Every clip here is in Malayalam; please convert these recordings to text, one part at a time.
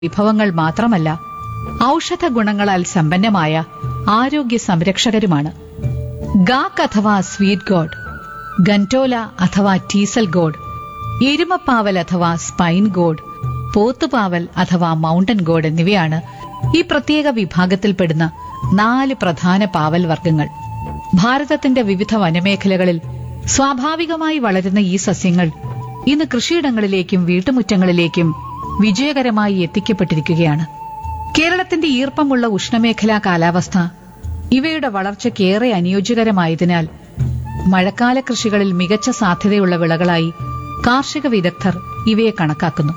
വിഭവങ്ങൾ മാത്രമല്ല ഔഷധ ഗുണങ്ങളാൽ സമ്പന്നമായ ആരോഗ്യ സംരക്ഷകരുമാണ് ഗാക്ക് അഥവാ സ്വീറ്റ് ഗോഡ് ഗന്റോല അഥവാ ടീസൽ ഗോഡ് എരുമപ്പാവൽ അഥവാ സ്പൈൻ ഗോഡ് പോത്തുപാവൽ അഥവാ മൗണ്ടൻ ഗോഡ് എന്നിവയാണ് ഈ പ്രത്യേക വിഭാഗത്തിൽപ്പെടുന്ന നാല് പ്രധാന പാവൽ വർഗ്ഗങ്ങൾ ഭാരതത്തിന്റെ വിവിധ വനമേഖലകളിൽ സ്വാഭാവികമായി വളരുന്ന ഈ സസ്യങ്ങൾ ഇന്ന് കൃഷിയിടങ്ങളിലേക്കും വീട്ടുമുറ്റങ്ങളിലേക്കും വിജയകരമായി എത്തിക്കപ്പെട്ടിരിക്കുകയാണ് കേരളത്തിന്റെ ഈർപ്പമുള്ള ഉഷ്ണമേഖലാ കാലാവസ്ഥ ഇവയുടെ വളർച്ചയ്ക്കേറെ അനുയോജ്യകരമായതിനാൽ മഴക്കാല കൃഷികളിൽ മികച്ച സാധ്യതയുള്ള വിളകളായി കാർഷിക വിദഗ്ധർ ഇവയെ കണക്കാക്കുന്നു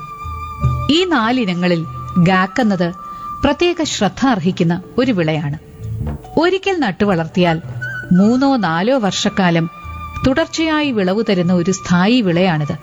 ഈ നാലിനങ്ങളിൽ ഗാക്ക് എന്നത് പ്രത്യേക ശ്രദ്ധ അർഹിക്കുന്ന ഒരു വിളയാണ് ഒരിക്കൽ നട്ടുവളർത്തിയാൽ മൂന്നോ നാലോ വർഷക്കാലം തുടർച്ചയായി വിളവ് തരുന്ന ഒരു സ്ഥായി വിളയാണിത്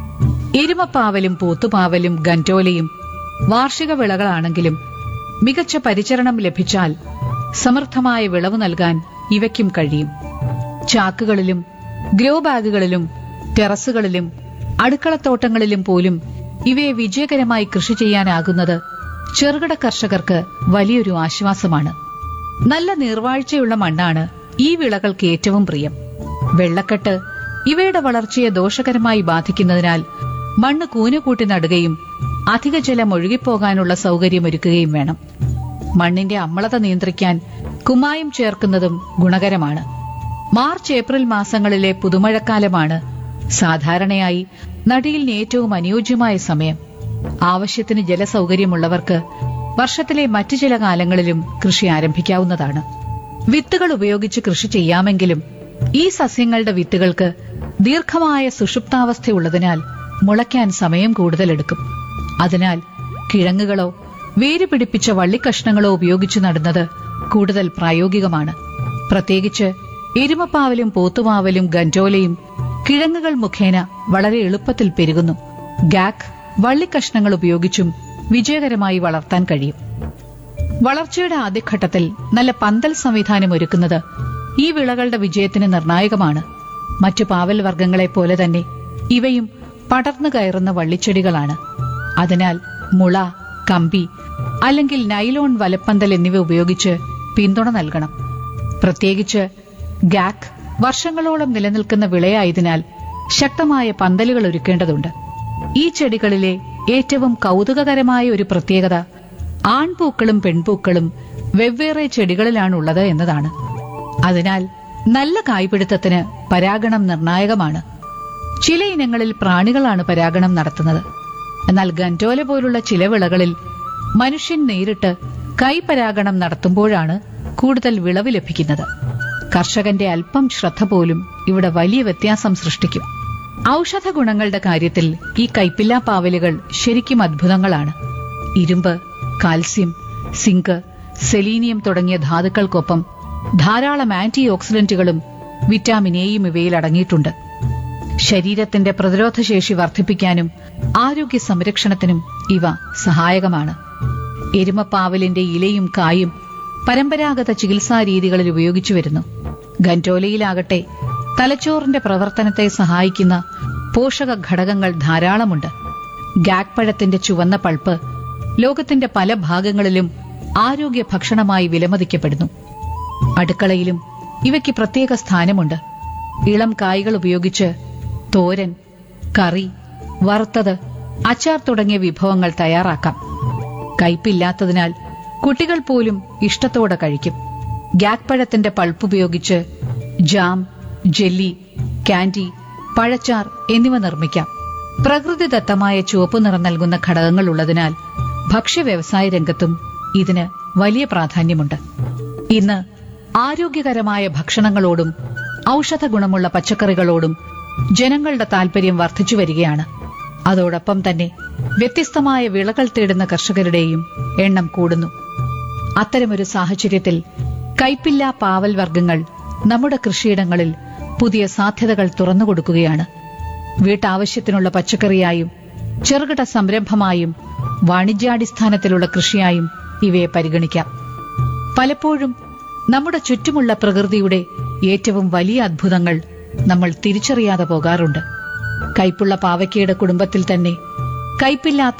എരുമപ്പാവലും പോത്തുപാവലും ഗന്റോലയും വാർഷിക വിളകളാണെങ്കിലും മികച്ച പരിചരണം ലഭിച്ചാൽ സമൃദ്ധമായ വിളവ് നൽകാൻ ഇവയ്ക്കും കഴിയും ചാക്കുകളിലും ഗ്രോ ബാഗുകളിലും ടെറസുകളിലും അടുക്കളത്തോട്ടങ്ങളിലും പോലും ഇവയെ വിജയകരമായി കൃഷി ചെയ്യാനാകുന്നത് ചെറുകിട കർഷകർക്ക് വലിയൊരു ആശ്വാസമാണ് നല്ല നീർവാഴ്ചയുള്ള മണ്ണാണ് ഈ വിളകൾക്ക് ഏറ്റവും പ്രിയം വെള്ളക്കെട്ട് ഇവയുടെ വളർച്ചയെ ദോഷകരമായി ബാധിക്കുന്നതിനാൽ മണ്ണ് കൂനുകൂട്ടി നടുകയും അധിക ജലം ഒഴുകിപ്പോകാനുള്ള സൗകര്യമൊരുക്കുകയും വേണം മണ്ണിന്റെ അമ്ലത നിയന്ത്രിക്കാൻ കുമ്മായം ചേർക്കുന്നതും ഗുണകരമാണ് മാർച്ച് ഏപ്രിൽ മാസങ്ങളിലെ പുതുമഴക്കാലമാണ് സാധാരണയായി നടിയിലിന് ഏറ്റവും അനുയോജ്യമായ സമയം ആവശ്യത്തിന് ജലസൗകര്യമുള്ളവർക്ക് വർഷത്തിലെ മറ്റു ചില കാലങ്ങളിലും കൃഷി ആരംഭിക്കാവുന്നതാണ് വിത്തുകൾ ഉപയോഗിച്ച് കൃഷി ചെയ്യാമെങ്കിലും ഈ സസ്യങ്ങളുടെ വിത്തുകൾക്ക് ദീർഘമായ സുഷുപ്താവസ്ഥയുള്ളതിനാൽ മുളയ്ക്കാൻ സമയം കൂടുതലെടുക്കും അതിനാൽ കിഴങ്ങുകളോ വേര് പിടിപ്പിച്ച വള്ളിക്കഷ്ണങ്ങളോ ഉപയോഗിച്ച് നടുന്നത് കൂടുതൽ പ്രായോഗികമാണ് പ്രത്യേകിച്ച് എരുമപ്പാവലും പോത്തുമാവലും ഗഞ്ചോലയും കിഴങ്ങുകൾ മുഖേന വളരെ എളുപ്പത്തിൽ പെരുകുന്നു ഗാക്ക് വള്ളിക്കഷ്ണങ്ങൾ ഉപയോഗിച്ചും വിജയകരമായി വളർത്താൻ കഴിയും വളർച്ചയുടെ ആദ്യഘട്ടത്തിൽ നല്ല പന്തൽ സംവിധാനം ഒരുക്കുന്നത് ഈ വിളകളുടെ വിജയത്തിന് നിർണായകമാണ് മറ്റു പാവൽ വർഗ്ഗങ്ങളെ പോലെ തന്നെ ഇവയും പടർന്നു കയറുന്ന വള്ളിച്ചെടികളാണ് അതിനാൽ മുള കമ്പി അല്ലെങ്കിൽ നൈലോൺ വലപ്പന്തൽ എന്നിവ ഉപയോഗിച്ച് പിന്തുണ നൽകണം പ്രത്യേകിച്ച് ഗാക്ക് വർഷങ്ങളോളം നിലനിൽക്കുന്ന വിളയായതിനാൽ ശക്തമായ പന്തലുകൾ ഒരുക്കേണ്ടതുണ്ട് ഈ ചെടികളിലെ ഏറ്റവും കൗതുകകരമായ ഒരു പ്രത്യേകത ആൺപൂക്കളും പെൺപൂക്കളും വെവ്വേറെ ചെടികളിലാണുള്ളത് എന്നതാണ് അതിനാൽ നല്ല കായ്പിടുത്തത്തിന് പരാഗണം നിർണായകമാണ് ചില ഇനങ്ങളിൽ പ്രാണികളാണ് പരാഗണം നടത്തുന്നത് എന്നാൽ ഗന്റോല പോലുള്ള ചില വിളകളിൽ മനുഷ്യൻ നേരിട്ട് കൈപരാഗണം നടത്തുമ്പോഴാണ് കൂടുതൽ വിളവ് ലഭിക്കുന്നത് കർഷകന്റെ അല്പം ശ്രദ്ധ പോലും ഇവിടെ വലിയ വ്യത്യാസം സൃഷ്ടിക്കും ഔഷധ ഗുണങ്ങളുടെ കാര്യത്തിൽ ഈ കൈപ്പില്ലാ പാവലുകൾ ശരിക്കും അത്ഭുതങ്ങളാണ് ഇരുമ്പ് കാൽസ്യം സിങ്ക് സെലീനിയം തുടങ്ങിയ ധാതുക്കൾക്കൊപ്പം ധാരാളം ആന്റി ഓക്സിഡന്റുകളും വിറ്റാമിൻ എയും ഇവയിൽ അടങ്ങിയിട്ടുണ്ട് ശരീരത്തിന്റെ പ്രതിരോധശേഷി വർദ്ധിപ്പിക്കാനും ആരോഗ്യ സംരക്ഷണത്തിനും ഇവ സഹായകമാണ് എരുമപ്പാവലിന്റെ ഇലയും കായും പരമ്പരാഗത ചികിത്സാ രീതികളിൽ ഉപയോഗിച്ചു വരുന്നു ഗന്റോലയിലാകട്ടെ തലച്ചോറിന്റെ പ്രവർത്തനത്തെ സഹായിക്കുന്ന പോഷക ഘടകങ്ങൾ ധാരാളമുണ്ട് ഗാക് പഴത്തിന്റെ ചുവന്ന പൾപ്പ് ലോകത്തിന്റെ പല ഭാഗങ്ങളിലും ആരോഗ്യ ഭക്ഷണമായി വിലമതിക്കപ്പെടുന്നു അടുക്കളയിലും ഇവയ്ക്ക് പ്രത്യേക സ്ഥാനമുണ്ട് ഇളം കായ്കൾ ഉപയോഗിച്ച് തോരൻ കറി വറുത്തത് അച്ചാർ തുടങ്ങിയ വിഭവങ്ങൾ തയ്യാറാക്കാം കയ്പില്ലാത്തതിനാൽ കുട്ടികൾ പോലും ഇഷ്ടത്തോടെ കഴിക്കും ഗാക് പഴത്തിന്റെ പൾപ്പ് ഉപയോഗിച്ച് ജാം ജെല്ലി കാൻഡി പഴച്ചാർ എന്നിവ നിർമ്മിക്കാം പ്രകൃതിദത്തമായ ചുവപ്പ് നിറം നൽകുന്ന ഘടകങ്ങൾ ഉള്ളതിനാൽ ഭക്ഷ്യ വ്യവസായ രംഗത്തും ഇതിന് വലിയ പ്രാധാന്യമുണ്ട് ഇന്ന് ആരോഗ്യകരമായ ഭക്ഷണങ്ങളോടും ഔഷധ ഗുണമുള്ള പച്ചക്കറികളോടും ജനങ്ങളുടെ താൽപര്യം വർദ്ധിച്ചു വരികയാണ് അതോടൊപ്പം തന്നെ വ്യത്യസ്തമായ വിളകൾ തേടുന്ന കർഷകരുടെയും എണ്ണം കൂടുന്നു അത്തരമൊരു സാഹചര്യത്തിൽ കൈപ്പില്ലാ പാവൽ വർഗ്ഗങ്ങൾ നമ്മുടെ കൃഷിയിടങ്ങളിൽ പുതിയ സാധ്യതകൾ തുറന്നുകൊടുക്കുകയാണ് വീട്ടാവശ്യത്തിനുള്ള പച്ചക്കറിയായും ചെറുകിട സംരംഭമായും വാണിജ്യാടിസ്ഥാനത്തിലുള്ള കൃഷിയായും ഇവയെ പരിഗണിക്കാം പലപ്പോഴും നമ്മുടെ ചുറ്റുമുള്ള പ്രകൃതിയുടെ ഏറ്റവും വലിയ അത്ഭുതങ്ങൾ നമ്മൾ തിരിച്ചറിയാതെ പോകാറുണ്ട് കൈപ്പുള്ള പാവയ്ക്കയുടെ കുടുംബത്തിൽ തന്നെ കയ്പില്ലാത്ത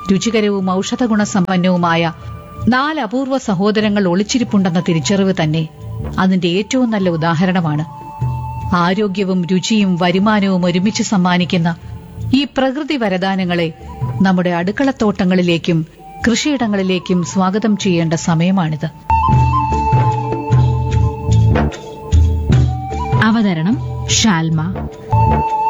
രുചികരവും ഔഷധഗുണസമ്പന്നവുമായ നാല് അപൂർവ സഹോദരങ്ങൾ ഒളിച്ചിരിപ്പുണ്ടെന്ന തിരിച്ചറിവ് തന്നെ അതിന്റെ ഏറ്റവും നല്ല ഉദാഹരണമാണ് ആരോഗ്യവും രുചിയും വരുമാനവും ഒരുമിച്ച് സമ്മാനിക്കുന്ന ഈ പ്രകൃതി വരദാനങ്ങളെ നമ്മുടെ അടുക്കളത്തോട്ടങ്ങളിലേക്കും കൃഷിയിടങ്ങളിലേക്കും സ്വാഗതം ചെയ്യേണ്ട സമയമാണിത് അവതരണം ഷാൽമ